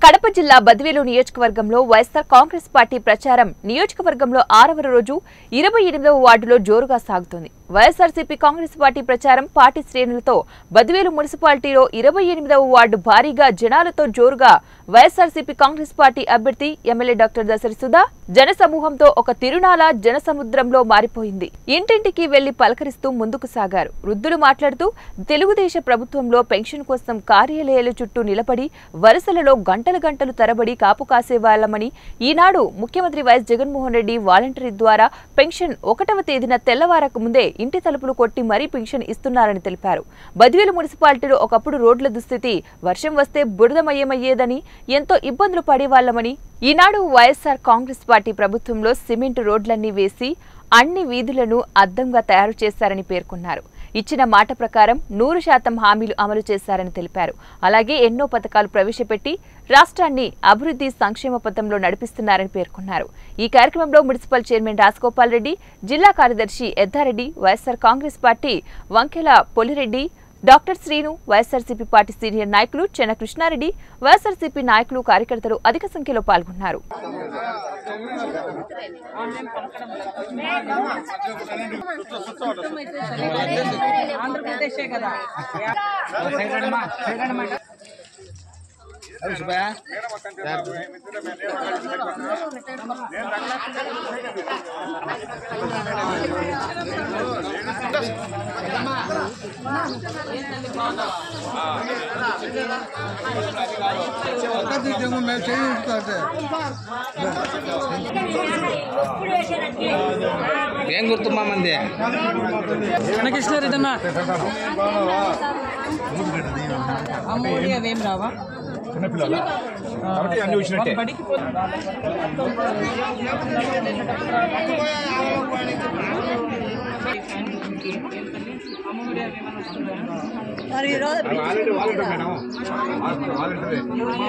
కడప జిల్లా బద్వేలు నియోజకవర్గంలో వైఎస్సార్ కాంగ్రెస్ పార్టీ ప్రచారం నియోజకవర్గంలో ఆరవ రోజు ఇరవై ఎనిమిదవ వార్డులో జోరుగా సాగుతోంది వైఎస్ఆర్సీపీ కాంగ్రెస్ పార్టీ ప్రచారం పార్టీ శ్రేణులతో బద్వేలు మున్సిపాలిటీలో ఇరవై ఎనిమిదవ వార్డు భారీగా జనాలతో జోరుగా వైఎస్ఆర్సీపీ కాంగ్రెస్ పార్టీ అభ్యర్థి ఎమ్మెల్యే డాక్టర్ దసరి సుధా జనసమూహంతో ఒక తిరునాల జనసముద్రంలో మారిపోయింది ఇంటింటికి వెళ్లి పలకరిస్తూ ముందుకు సాగారు వృద్ధులు మాట్లాడుతూ తెలుగుదేశ ప్రభుత్వంలో పెన్షన్ కోసం కార్యాలయాల చుట్టూ నిలబడి వరుసలలో గంటలు గంటలు తరబడి కాపు కాసేవాళ్లమని ఈనాడు ముఖ్యమంత్రి వైఎస్ జగన్మోహన్ రెడ్డి వాలంటరీ ద్వారా పెన్షన్ ఒకటవ తేదీన తెల్లవారక ముందే ఇంటి తలుపులు కొట్టి మరీ పెన్షన్ ఇస్తున్నారని తెలిపారు బదివేలు మున్సిపాలిటీలో ఒకప్పుడు రోడ్ల దుస్థితి వర్షం వస్తే బురదమయమయ్యేదని ఎంతో ఇబ్బందులు పడేవాళ్లమని ఈనాడు వైఎస్ఆర్ కాంగ్రెస్ పార్టీ ప్రభుత్వంలో సిమెంట్ రోడ్లన్నీ వేసి అన్ని వీధులను అద్దంగా తయారు చేశారని పేర్కొన్నారు ఇచ్చిన మాట ప్రకారం నూరు శాతం హామీలు అమలు చేశారని తెలిపారు అలాగే ఎన్నో పథకాలు ప్రవేశపెట్టి రాష్ట్రాన్ని అభివృద్ధి సంక్షేమ పథంలో నడిపిస్తున్నారని పేర్కొన్నారు ఈ కార్యక్రమంలో మున్సిపల్ చైర్మన్ రాజగోపాల్ రెడ్డి జిల్లా కార్యదర్శి Eddareddy YSR Congress party Vankela Polireddy doctor Srinu YSRCP party senior నాయకులు చెన్న కృష్ణారెడ్డి వైఎస్ఆర్సీపీ నాయకులు కార్యకర్తలు అధిక సంఖ్యలో పాల్గొన్నారు ఆంధ్రప్రదేశే కదా మేము చేయించుకుంటే ఏం గుర్తుమ్మా మంది కృష్ణారెడ్డి అన్న అమ్మ ఒడి అవేం రావా చిన్నపిల్లల కాబట్టి అన్ని వచ్చినట్టే బడికి పో- అమ్మ ఒడి అవేమన్నా వస్తుందా? Already volunteer madam volunteer